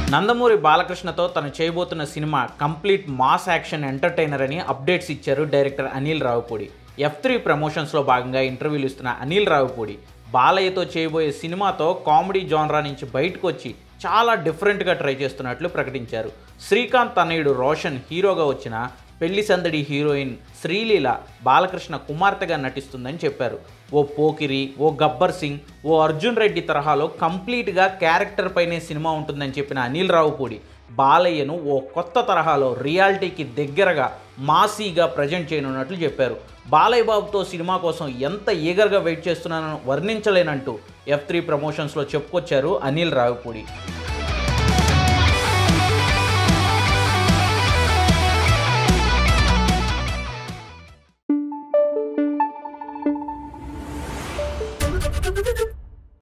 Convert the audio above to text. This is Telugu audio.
నందమూరి బాలకృష్ణతో తను చేయబోతున్న cinema complete mass action entertainer అని అప్డేట్స్ ఇచ్చారు director Anil Ravipudi F three ప్రమోషన్స్లో భాగంగా ఇంటర్వ్యూలు ఇస్తున్న అనిల్ రావుపూడి బాలయ్యతో చేయబోయే సినిమాతో కామెడీ జానరా నుంచి బయటకు వచ్చి చాలా డిఫరెంట్గా ట్రై చేస్తున్నట్లు ప్రకటించారు శ్రీకాంత్ తనయుడు రోషన్ హీరోగా వచ్చిన పెళ్లి సందడి హీరోయిన్ శ్రీలీల బాలకృష్ణ కుమార్తెగా నటిస్తుందని చెప్పారు ఓ పోకిరి ఓ గబ్బర్ సింగ్ ఓ అర్జున్ రెడ్డి తరహాలో కంప్లీట్గా క్యారెక్టర్ పైనే సినిమా ఉంటుందని చెప్పిన అనిల్ రావుపూడి బాలయ్యను ఓ కొత్త తరహాలో రియాలిటీకి దగ్గరగా మాసీగా ప్రజెంట్ చేయనున్నట్లు చెప్పారు బాలయ్య బాబుతో సినిమా కోసం ఎంత ఈగర్గా వెయిట్ చేస్తున్నానో వర్ణించలేనంటూ ఎఫ్ త్రీ ప్రమోషన్స్లో చెప్పుకొచ్చారు అనిల్ రావుపూడి Thank you.